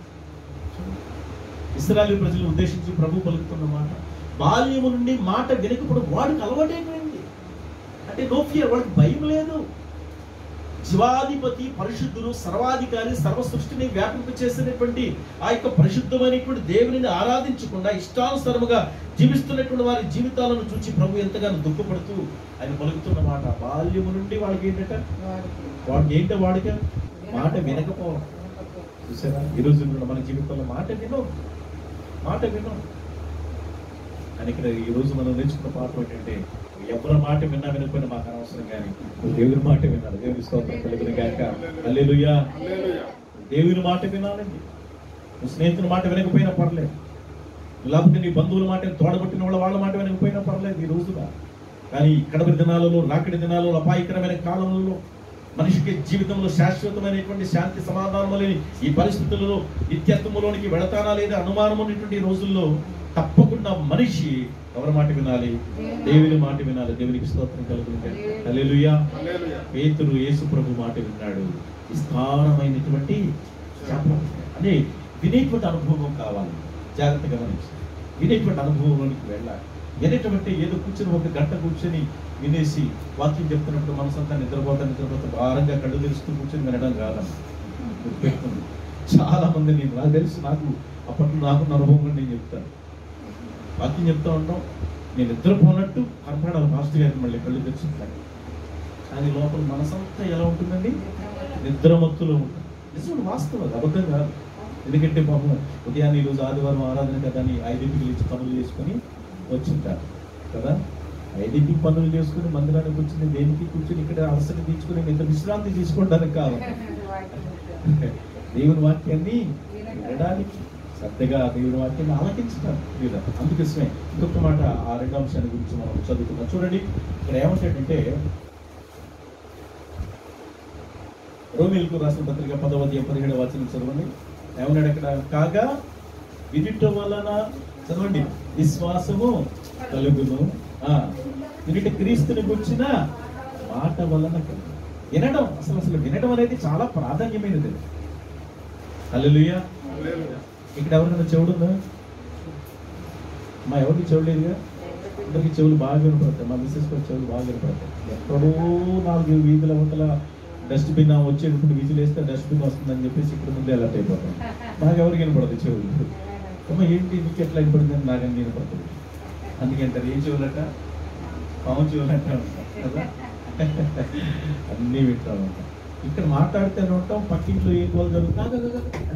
ఇస్రాయల్ ప్రజలను ఉద్దేశించి ప్రభు పలుకుతున్న మాట బాల్యము నుండి మాట వినకపోవడం వాడికి అలవాటైపోయింది అంటే నో ఫియర్ వాడికి భయం లేదు శివాధిపతి పరిశుద్ధులు సర్వాధికారి సర్వ సృష్టిని వ్యాపింప చేసినటువంటి ఆ యొక్క పరిశుద్ధమైనటువంటి దేవునిని ఆరాధించకుండా ఇష్టానుసరముగా జీవిస్తున్నటువంటి వారి జీవితాలను చూసి ప్రభు ఎంతగానో దుఃఖపడుతూ ఆయన పలుకుతున్న మాట బాల్యము నుండి వాళ్ళకి ఏంటంట వాడికి వాడికి ఏంటో వాడిక మాట వినకపోవడం చూసారా ఈ రోజు కూడా మన జీవితంలో మాట విను మాట విను అని ఇక్కడ ఈ రోజు మనం నేర్చుకున్న పాఠం ఏంటంటే ఎవరి మాట విన్నా వినకపోయినా మాకు అనవసరం కానీ నువ్వు దేవుని మాట వినాలి దేవుని స్తోత్రం కలిగిన గాక హల్లెలూయా దేవుని మాట వినాలండి నువ్వు స్నేహితుని మాట వినకపోయినా పర్లేదు లేకపోతే నీ బంధువుల మాట తోడబట్టిన వాళ్ళ వాళ్ళ మాట వినకపోయినా పర్లేదు ఈ రోజున కానీ కడపటి దినాలలో రాకడి దినాలలో అపాయకరమైన కాలంలో మనిషికి జీవితంలో శాశ్వతమైనటువంటి శాంతి సమాధానం లేని ఈ పరిస్థితులలో నిత్యత్వములోనికి వెళతానా లేదా అనుమానం ఉన్నటువంటి ఈ రోజుల్లో తప్పకుండా మనిషి ఎవరి మాట వినాలి దేవుని మాట వినాలి దేవునికి స్తోత్రం కలుగుతుంది హల్లెలూయా పేతురు యేసు ప్రభు మాట విన్నాడు విస్తారమైనటువంటి శాపం. అంటే వినేటువంటి అనుభవం కావాలి జాగ్రత్తగా గమనించి వినేటువంటి అనుభవంలోనికి వెళ్ళాలి వినేటువంటి ఏదో కూర్చొని ఒక గంట కూర్చొని వినేసి వాక్యం చెప్తున్నప్పుడు మనసంతా నిద్రపోతా నిద్రపోతా భారంగా కళ్ళు తెలుస్తూ కూర్చొని వినడం కాదమ్మా గుర్తుపెట్టుకోండి చాలా మంది నేను నాకు తెలుసు నాకు అప్పట్లో నాకు అనుభవం నేను చెప్తాను వాక్యం చెప్తా ఉంటాం నేను నిద్రపోనట్టు కనపడాలి ఫాస్ట్ గారికి మళ్ళీ కళ్ళు తెచ్చుకుంటాను కానీ లోపల మనసంతా ఎలా ఉంటుందండి నిద్రమత్తులో ఉంటుంది నిజం వాస్తవం అది అబద్ధం కాదు ఎందుకంటే పాపం ఉదయాన్నే ఈరోజు ఆదివారం ఆరాధన కదా అని ఐదింటికి లేచి పనులు చేసుకొని వచ్చింటారు కదా ఐదింటికి పనులు చేసుకుని మందిరానికి వచ్చింది దేనికి కూర్చొని ఇక్కడ అలసట తీర్చుకుని నిద్ర విశ్రాంతి తీసుకోవడానికి కాదు దేవుని వాక్యాన్ని వినడానికి శ్రద్ధగా దేవుని వాక్యాన్ని ఆలకించుతారు లేదా అందుకోసమే ఇంకొక మాట ఆ రెండు అంశాల గురించి మనం చదువుకున్నాం చూడండి ఇక్కడ ఏమంటాడంటే రోమిల్కు రాసిన పత్రిక పదవ అధ్యాయం పదిహేడవ వచనం చదవండి ఏమన్నాడు అక్కడ కాగా వినుట వలన చదవండి విశ్వాసము కలుగును ఆ, వినుట క్రీస్తుని గుర్చిన మాట వలన కలుగును వినడం అసలు అసలు వినడం అనేది చాలా ప్రాధాన్యమైనది హల్లెలూయా ఇక్కడ ఎవరికైనా చెవుడు ఉందా మా ఎవరికి చెవుడు లేదుగా అందరికి చెవులు బాగా వినపడతాయి మా మిస్సెస్ కూడా చెవులు బాగా వినపడతాయి ఎక్కడో నాలుగు వీధుల వంతల డస్ట్బిన్ వచ్చేటప్పుడు విజిల్ వేస్తే డస్ట్బిన్ వస్తుందని చెప్పేసి ఇక్కడ ముందే అలర్ట్ అయిపోతాం నాకు ఎవరికి వినపడదు చెవులు అమ్మ ఏంటి నీకు ఎట్లా వినపడింది అని నాకని వినపడుతుంది అందుకంటారు ఏం చెవులట పాము చెవులట కదా అన్నీ వింటా ఉంటాం ఇక్కడ మాట్లాడితే ఉంటాం పక్కింట్లో ఏ గోల్ జరుగుతుంది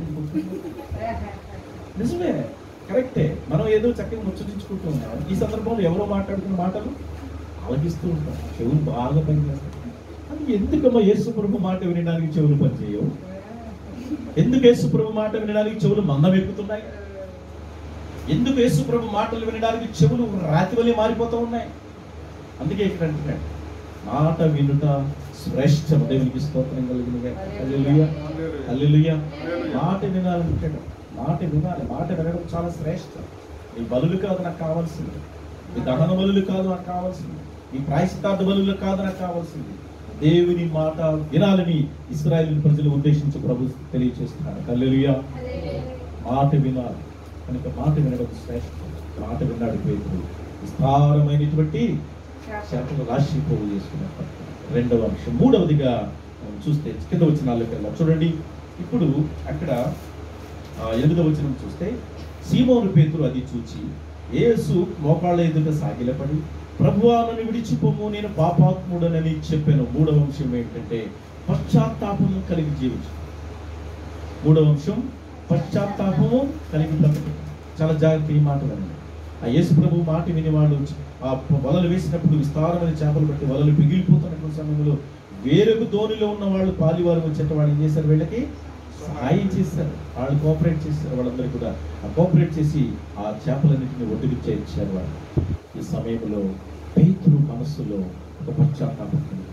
నిజమే కరెక్టే మనం ఏదో చక్కగా ముచ్చటించుకుంటూ ఉంటాం ఈ సందర్భంలో ఎవరో మాట్లాడుతున్న మాటలు ఆలకిస్తూ ఉంటాం చెవులు బాగా పనిచేస్తాయి అది ఎందుకమ్మా యేసు ప్రభు మాట వినడానికి చెవులు పనిచేయవు ఎందుకు యేసు ప్రభు మాట వినడానికి చెవులు మందం ఎక్కుతున్నాయి ఎందుకు యేసు ప్రభు మాటలు వినడానికి చెవులు రాతి వలె మారిపోతూ ఉన్నాయి అందుకే ఇక్కడ అంటున్నాడు మాట వినుట శ్రేష్టం దేవునికి స్తోత్రం కలిగిన హల్లెలూయా మాట వినాలంటాడు మాట వినాలి మాట వినడం చాలా శ్రేష్టం ఈ బలులు కాదు నాకు కావాల్సింది ఈ దహన బలులు కాదు నాకు కావాల్సింది ఈ ప్రాయశ్చితార్థ బలులు కాదు నాకు కావాల్సింది దేవుని మాట వినాలని ఇస్రాయేల్ ప్రజలు ఉద్దేశించి ప్రభు తెలియజేస్తున్నారు హల్లెలూయా మాట వినాలి కనుక మాట వినడం శ్రేష్టం మాట విన్నాడు పేతుడు విస్తారమైనటువంటి శాఖలు రాశి పోగు చేసుకున్నారు రెండవ అంశం మూడవదిగా మనం చూస్తే కింద వచ్చిన నాలుగు చూడండి ఇప్పుడు అక్కడ ఆ, ఎనిమిదవ వచనం చూస్తే సీమోను పేతురు అది చూచి యేసు మోకాళ్ళ ఎదుట సాగిలపడి ప్రభువా నన్ను విడిచిపోము నేను పాపాత్ముడనని చెప్పాను మూడవ అంశం ఏంటంటే పశ్చాత్తాపము కలిగి జీవించు మూడవ అంశం పశ్చాత్తాపము కలిగి బ్రతకు చాలా జాగ్రత్త ఈ మాట వినండి ఆ యేసు ప్రభు మాట వినేవాళ్ళు ఆ వలలు వేసినప్పుడు విస్తారమైన చేపలు పట్టి వలలు పిగిలిపోతున్నటువంటి సమయంలో వేరొక దోనిలో ఉన్న వాళ్ళు పాలివారు వచ్చేట వాళ్ళు ఏం చేశారు వీళ్ళకి సహాయం చేశారు వాళ్ళు కోఆపరేట్ చేశారు వాళ్ళందరూ కూడా ఆ కోఆపరేట్ చేసి ఆ చేపలన్నింటినీ ఒడ్డుకు చేర్చారు వాళ్ళు ఈ సమయంలో పేతురు మనస్సులో ఒక పశ్చాత్తాపం కలిగింది.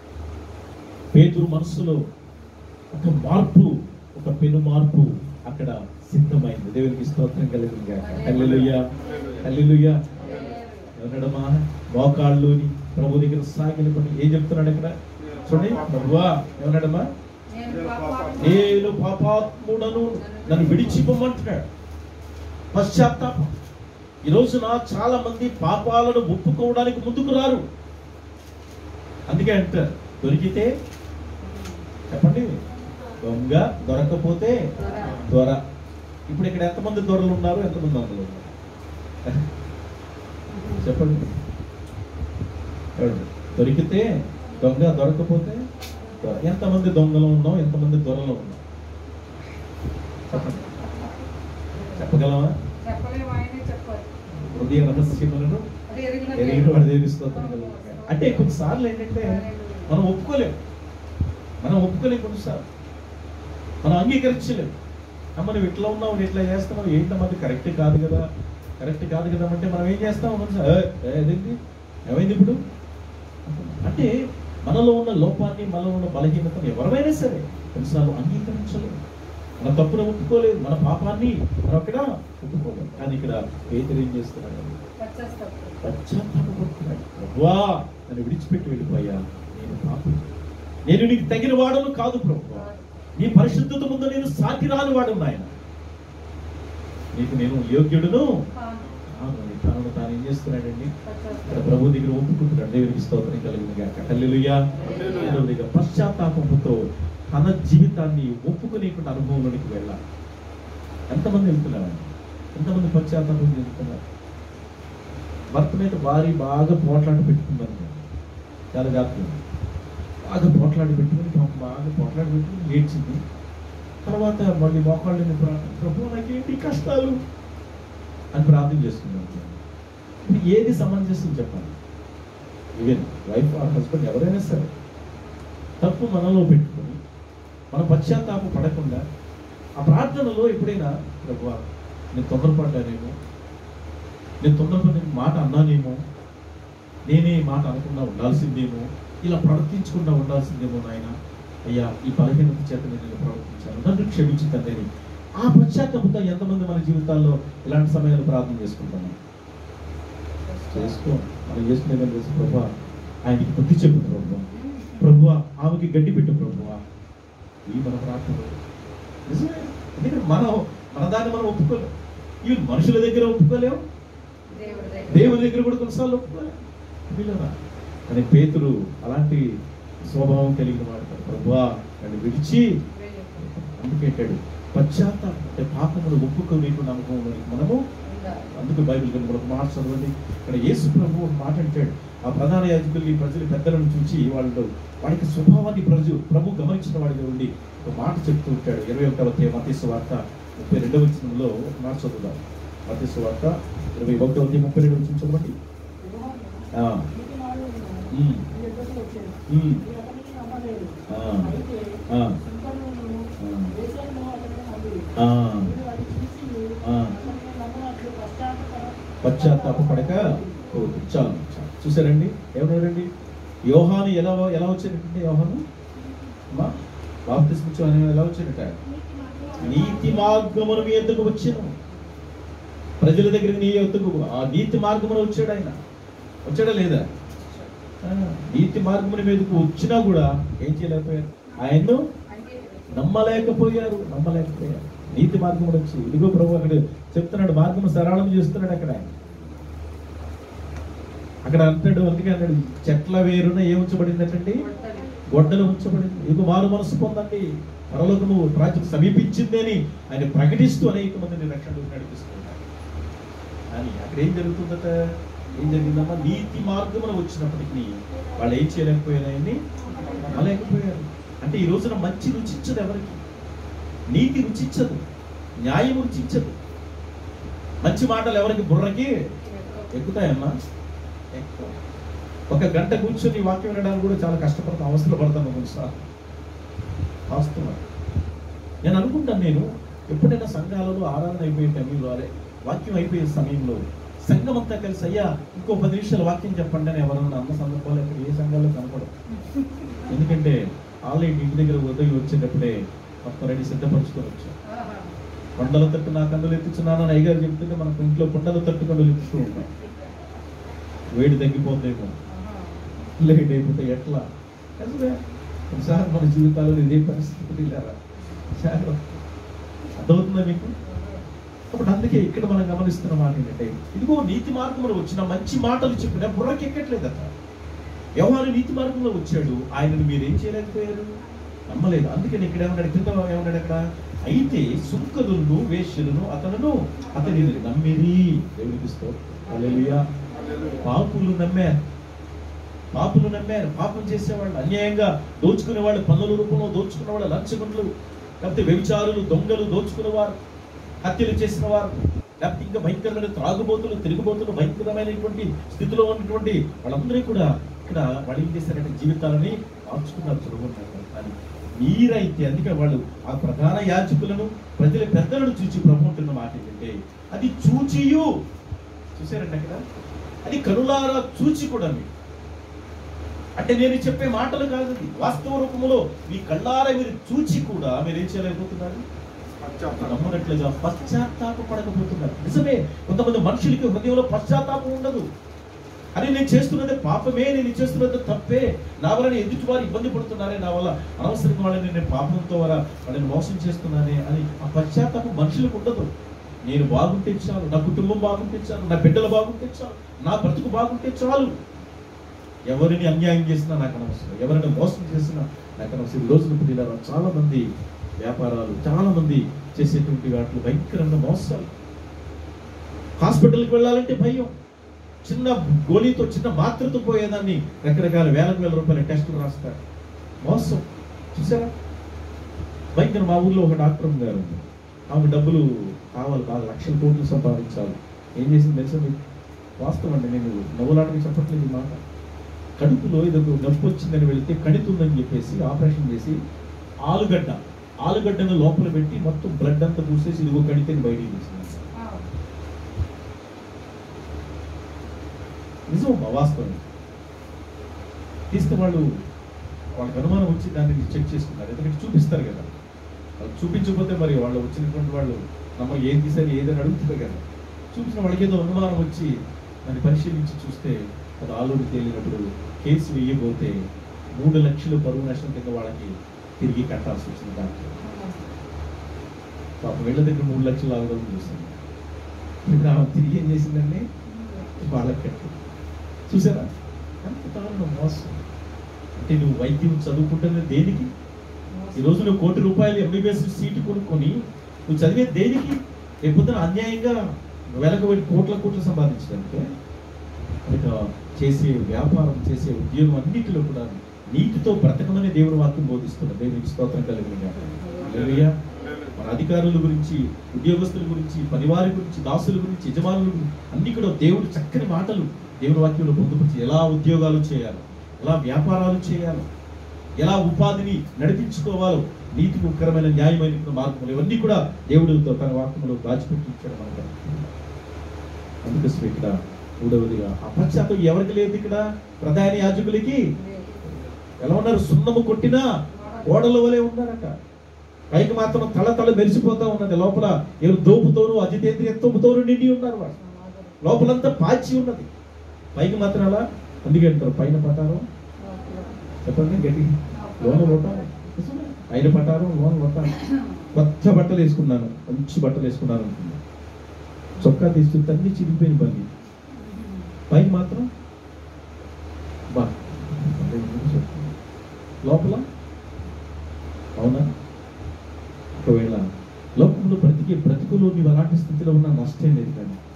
పేతురు మనస్సులో ఒక మార్పు ఒక పెను మార్పు అక్కడ సిద్ధమైంది దేవునికి స్తోత్రం కలిగింది హల్లెలూయా హల్లెలూయా ఎవరడమా మోకాళ్ళుని ప్రభు దగ్గర సాగిన కొన్ని ఏం చెప్తున్నాడు ఇక్కడ చూడండి ప్రభువా ఏమన్నాడమ్మా నేను పాపాత్ముడను. నేను పాపాత్ముడను నన్ను విడిచిపోమంటున్నాడు పశ్చాత్తాపం ఈ రోజున చాలా మంది పాపాలను ఒప్పుకోవడానికి ముందుకు రారు అందుకే అంటారు దొరికితే చెప్పండి దొంగ దొరకపోతే దొర ఇప్పుడు ఇక్కడ ఎంతమంది దొరలు ఉన్నారు ఎంతమంది దొంగలు ఉన్నారు చెప్పండి ఎవరు? దొరికితే దొంగ దొరకపోతే దొర ఎంతమంది దొంగలు ఉన్నాం ఎంతమంది దొరలు ఉన్నాం చెప్పండి చెప్పగలమా చెప్పలేము ఆయనే చెప్పాలి హృదయ రహస్యములను అది ఎరిగిన ఎరిగిన దేవుడు. వాడు దేవుని స్తోత్రం కలుగును. అంటే కొన్నిసార్లు ఏంటంటే మనం ఒప్పుకోలేం మనం ఒప్పుకోలేం కొన్నిసార్లు మనం అంగీకరించలేం అమ్మ నువ్వు ఇట్లా ఉన్నావు నువ్వు ఇట్లా చేస్తున్నావు ఏంటమ్మా అది కరెక్ట్ కాదు కదా కరెక్ట్ కాదు కదా అంటే మనం ఏం చేస్తాం మనసు "ఏ, ఏ, ఇదేంటి ఏమైంది ఇప్పుడు అంటే మనలో ఉన్న లోపాన్ని మనలో ఉన్న బలహీనతను ఎవరైనా సరే కొన్నిసార్లు అంగీకరించలేదు మన తప్పును ఒప్పుకోలేదు మన పాపాన్ని మనం అక్కడ ఒప్పుకోలేదు కానీ ఇక్కడ పేదలు ఏం చేస్తున్నాడు పశ్చాత్తాపం. పశ్చాత్తాపడుతున్నాడు ప్రభువా నన్ను విడిచిపెట్టి వెళ్ళిపోయా నేను పాపి నేను నీకు తగిన వాడను కాదు ప్రభు నీ పరిశుద్ధత ముందు నేను సాటి రాని వాడు నాయన నీకు నేను యోగ్యుడును కాదు. కాదు అని తనను తాను ఏం చేస్తున్నాడండి ఇక్కడ పశ్చాత్తాపం. ప్రభు దగ్గర ఒప్పుకుంటున్నాడు దేవునికి స్తోత్రం కలిగింది గాక హల్లెలూయా రెండవదిగా పశ్చాత్తాపంతో తన జీవితాన్ని ఒప్పుకునేటువంటి అనుభవంలోనికి వెళ్ళాలి ఎంతమంది వెళ్తున్నారండి ఎంతమంది పశ్చాత్తాపం చెందుతున్నారు భర్త మీద భార్య బాగా పోట్లాడి పెట్టుకున్నారు చాలా జాగ్రత్త బాగా పోట్లాడి పెట్టుకుని పాపం బాగా పోట్లాడి పెట్టుకుని ఏడ్చింది తర్వాత మళ్ళీ మోకాళ్ళని ప్రార్థన ప్రభు నాకేంటి కష్టాలు అని ప్రార్థన చేస్తున్నాను ఇప్పుడు ఏది సమంజసం చెప్పాలి ఈవెన్ వైఫ్ ఆర్ హస్బెండ్ ఎవరైనా సరే తప్పు మనలో పెట్టుకొని మన పశ్చాత్తాప పడకుండా ఆ ప్రార్థనలో ఎప్పుడైనా ప్రభు నేను తొందరపడ్డానేమో నేను తొందరపడి మాట అన్నానేమో నేనే ఈ మాట అనకుండా ఉండాల్సిందేమో ఇలా ప్రవర్తించకుండా ఉండాల్సిందేమో నాయన అయ్యా ఈ బలహీనత చేత నేను ఇలా ప్రవర్తించాను నన్ను క్షమించి తండ్రిని ఆ పశ్చాత్తాపంతో ఎంతమంది మన జీవితాల్లో ఇలాంటి సమయాలు ప్రార్థన చేసుకుంటున్నాం చేసుకో మనం చేసుకునేదని తెలుసు ప్రభా ఆయనకి బుద్ధి చెప్పు ప్రభు ప్రభు ఆమెకి గడ్డి పెట్టు ప్రభు ఈ మన ప్రార్థన నిజమే ఎందుకంటే మనం మన దాన్ని మనం ఒప్పుకోలేం ఇవి మనుషుల దగ్గర ఒప్పుకోలేము దేవుడి దగ్గర. దేవుని దగ్గర కూడా కొన్నిసార్లు ఒప్పుకోలేం వీళ్ళరా కానీ పేతురు అలాంటి స్వభావం కలిగిన వాడు కాదు. ప్రభువా నన్ను విడిచి వెళ్ళిపో. అందుకే అంటాడు పశ్చాత్తాపం అంటే పాపములు ఒప్పుకోలేకుండా అనుభవంలోనికి మనము ఉండాలి. అందుకు బైబిల్ కనుక ఒక మాట చదవండి ఇక్కడ యేసు ప్రభు ఒక మాట అంటాడు ఆ ప్రధాన యాజకుల్ని ప్రజలు పెద్దలను చూసి వాళ్ళు వాడికి స్వభావాన్ని ప్రజు ప్రభు గమనించిన వాడిగా ఉండి ఒక మాట చెప్తూ ఉంటాడు ఇరవై ఒకటవ మతీసు వార్త ముప్పై రెండవ వచనంలో ఒక మాట చదువుదాం మతీసు వార్త ఇరవై ఒకటవ ముప్పై రెండు వచ్చిన చదవండి ఆ. ఉమ్. ఉమ్. ఆ. ఆ. ఆ. ఆ. పశ్చాత్తాపడక పోదు చాలు చాలు. చూసారండి ఎవరండి యోహాను ఎలా ఎలా వచ్చాడంటే యోహాను అమ్మా బాప్తిస్మిచ్చు అని ఎలా వచ్చాడట నీతి మార్గమును మీ ఎందుకు వచ్చాను ప్రజల దగ్గరికి నీ ఎందుకు ఆ నీతి మార్గమును వచ్చాడు ఆయన వచ్చాడా లేదా ఆ, నీతి మార్గముని మీదకు వచ్చినా కూడా ఏం చేయలేకపోయారు ఆయన్ను అంగీకరించు. నమ్మలేకపోయారు నమ్మలేకపోయారు నీతి మార్గం వచ్చి ఇదిగో ప్రభు అక్కడ చెప్తున్నాడు మార్గం సరళం చేస్తున్నాడు అక్కడ ఆయన అక్కడ అంటాడు అందుకే అన్నాడు చెట్ల వేరున ఏం ఉంచబడింది అంటే కొడతాడు. గొడ్డలు ఉంచబడింది ఇది మారు మనసు పొందండి పరలోకము రాజ్యం సమీపించింది అని ఆయన ప్రకటిస్తూ అనేక మందిని రక్షణలోకి నడిపిస్తున్నాడు కానీ అక్కడ ఏం జరుగుతుందట ఏం జరిగిందమ్మా నీతి మార్గమున వచ్చినప్పటికీ వాళ్ళు ఏం చేయలేకపోయారు ఆయన్ని నమ్మలేకపోయారు అంటే ఈ రోజున మంచి రుచించదు ఎవరికి నీతి రుచించదు న్యాయం రుచించదు మంచి మాటలు ఎవరికి బుర్రకి ఎక్కుతాయమ్మా ఎక్కువ ఒక గంట కూర్చొని వాక్యం వినడానికి కూడా చాలా కష్టపడతాం అవస్థలు పడతాను కొన్నిసార్లు వాస్తవం నేను అనుకుంటాను నేను ఎప్పుడైనా సంఘాలలో ఆరాధన అయిపోయే టైంలో అరే వాక్యం అయిపోయే సమయంలో సంఘం అంతా కలిసి అయ్యా ఇంకో పది నిమిషాలు వాక్యం చెప్పండి అని ఎవరన్నా అన్న సందర్భాలు ఎక్కడ ఏ సంఘాల్లో కనపడదు ఎందుకంటే ఆల్రెడీ ఇంటి దగ్గర ఉదయం వచ్చేటప్పుడే మొత్తం రెడీ సిద్ధపరచుకొని వచ్చాం ఆహా. కొండల తట్టు నా కండలు ఎత్తుచున్నానని అయ్యగారు చెప్తుంటే మనకు ఇంట్లో కొండల తట్టు కండలు ఎత్తుతూ ఉంటాం వేడి తగ్గిపోతేమో ఆహా. లేట్ అయిపోతే ఎట్లా అసలే ఒకసారి మన జీవితాల్లో ఇదే పరిస్థితి లేరా చాలా అర్థమవుతుందా మీకు కాబట్టి అందుకే ఇక్కడ మనం గమనిస్తున్న మాట ఏంటంటే ఇదిగో నీతి మార్గంలో వచ్చిన మంచి మాటలు చెప్పిన బుర్రకి ఎక్కట్లేదట వ్యవహారం నీతి మార్గంలో వచ్చాడు ఆయనను మీరు ఏం చేయలేకపోయారు నమ్మలేదు అందుకని ఇక్కడ ఏమన్నాడు కింద ఏమన్నాడు అక్కడ అయితే సుంకరులను వేశ్యలను అతను అతని నమ్మిరి దేవునికి స్తోత్రం. హల్లెలూయా పాపులు నమ్మారు పాపులు నమ్మారు పాపం చేసేవాళ్ళు అన్యాయంగా దోచుకునే వాళ్ళు పన్నుల రూపంలో దోచుకునే వాళ్ళు లంచగొండ్లు లేకపోతే వ్యభిచారులు దొంగలు దోచుకునేవారు హత్యలు చేసిన వారు లేకపోతే ఇంకా భయంకరమైన త్రాగుబోతులు తిరుగుబోతులు భయంకరమైనటువంటి స్థితిలో ఉన్నటువంటి వాళ్ళందరూ కూడా ఇక్కడ వాళ్ళు ఏం చేశారంటే జీవితాలని మార్చుకున్నారు చదువుకుంటారు కానీ మీరైతే అందుకే వాళ్ళు ఆ ప్రధాన యాజకులను ప్రజల పెద్దలను చూచి ప్రభుత్వం మాట ఏంటంటే అది చూచియు చూసారండి అక్కడ అది కనులారా చూచి కూడా మీరు అంటే నేను చెప్పే మాటలు కాదు అది వాస్తవ రూపంలో మీ కళ్ళారా మీరు చూచి కూడా మీరు ఏం చేయలేకపోతున్నారు నమ్మునట్లుగా పశ్చాత్తాప పడకపోతున్నారు నిజమే కొంతమంది మనుషులకి హృదయంలో పశ్చాత్తాపం ఉండదు అని నేను చేస్తున్నది పాపమే నేను చేస్తున్నది తప్పే నా వలన ఎదుటి వారు ఇబ్బంది పడుతున్నారే నా వల్ల అనవసరంగా వాళ్ళని నేను పాపంతో వల్ల వాళ్ళని మోసం చేస్తున్నానే అని ఆ పశ్చాత్తాపం మనుషులకు ఉండదు నేను బాగుంటే చాలు నా కుటుంబం బాగుంటే చాలు నా బిడ్డలు బాగుంటే చాలు నా బ్రతుకు బాగుంటే చాలు ఎవరిని అన్యాయం చేసినా నాకు అనవసరం ఎవరిని మోసం చేసినా నాకు అనవసరం ఈ రోజున పిల్లలు చాలా మంది వ్యాపారాలు చాలా మంది చేసేటువంటి వాటిలో భయంకరమైన మోసాలు హాస్పిటల్కి వెళ్ళాలంటే భయం చిన్న గోళీతో చిన్న మాత్రతో పోయేదాన్ని రకరకాల వేలకు వేల రూపాయల టెస్టులు రాస్తారు మోసం చూసారా భయంకర మా ఊర్లో ఒక డాక్టర్ గారు ఉంది ఆమె డబ్బులు కావాలి బాగా లక్షల కోట్లు సంపాదించాలి ఏం చేసింది తెలుసా మీకు వాస్తవం అండి నేను నవ్వులాటకి చెప్పట్లేదు ఈ మాట కడుపులో ఇది ఒక నొప్పి వచ్చిందని వెళ్తే కణితుందని చెప్పేసి ఆపరేషన్ చేసి ఆలుగడ్డ ఆలుగడ్డను లోపల పెట్టి మొత్తం బ్లడ్ అంతా పూసేసి ఇదిగో కడితేని బయటికి తీసింది నిజం అమ్మా, వాస్తవం తీస్తే వాళ్ళు వాళ్ళకి అనుమానం వచ్చి దాన్ని చెక్ చేసుకున్నారు ఎందుకంటే చూపిస్తారు కదా వాళ్ళు చూపించకపోతే మరి వాళ్ళు వచ్చినటువంటి వాళ్ళు నమ్మ ఏం తీసారు ఏదని అడుగుతుంది కదా చూపించిన వాళ్ళకి ఏదో అనుమానం వచ్చి దాన్ని పరిశీలించి చూస్తే అది ఆలోకి తేలినప్పుడు కేసు వేయబోతే మూడు లక్షలు పరువు నష్టం కింద వాళ్ళకి తిరిగి కట్టాల్సి వచ్చింది దాంట్లో పాపం వీళ్ళ దగ్గర మూడు లక్షలు ఆగడం చూసింది ఇప్పుడు ఆమె తిరిగి ఏం చేసిందండి వాళ్ళకి కట్టింది చూసారా ఎంత దారుణం మోసం అంటే నువ్వు వైద్యం చదువుకుంటున్నది దేనికి ఈ రోజు నువ్వు కోటి రూపాయలు ఎంబీబీఎస్ సీటు కొనుక్కొని నువ్వు చదివే దేనికి రేపొద్దున అన్యాయంగా వెలకబడి కోట్ల కోట్లు సంపాదించడానికి ఇక చేసే వ్యాపారం చేసే ఉద్యోగం అన్నిటిలో కూడా నీటితో బ్రతకమని దేవుని వాక్యం బోధిస్తున్నారు దేవునికి స్తోత్రం కలిగిన హల్లెలూయా. మన అధికారుల గురించి ఉద్యోగస్తుల గురించి పనివారి గురించి దాసుల గురించి యజమానుల గురించి అన్ని కూడా దేవుడు చక్కని మాటలు దేవుని వాక్యంలో పొందుపరిచి ఎలా ఉద్యోగాలు చేయాలి ఎలా వ్యాపారాలు చేయాలి ఎలా ఉపాధిని నడిపించుకోవాలో నీతికరమైన న్యాయమైన మార్గములు ఇవన్నీ కూడా దేవుడు తన వాక్యంలో దాచిపెట్టి ఇచ్చాడు మనకు అందుకోసం ఇక్కడ మూడవదిగా అపశ్చాత్తం ఎవరికి లేదు ఇక్కడ ప్రధాన యాజకులకి ఎలా ఉన్నారు సున్నము కొట్టినా ఓడల వలె ఉన్నారట పైకి మాత్రం తల తల మెరిసిపోతా ఉన్నది లోపల ఎవరు దోపుతోనూ అజితేంద్రియత్వముతోనూ నిండి ఉన్నారు వాళ్ళు లోపలంతా పాచి ఉన్నది పైకి మాత్రం అలా అందుకే అంటారు పైన పటారం చెప్పండి గట్టి లోన లోటారు పైన పటారం లోన లోటారు కొత్త బట్టలు వేసుకున్నాను మంచి బట్టలు వేసుకున్నాను అనుకున్నాను చొక్కా తీస్తూ తన్ని చిరిగిపోయిన బండి పైన మాత్రం బా లోపల అవునా ఒకవేళ లోకంలో బ్రతికే బ్రతుకులో నీవు అలాంటి స్థితిలో ఉన్న నష్టం లేదు కానీ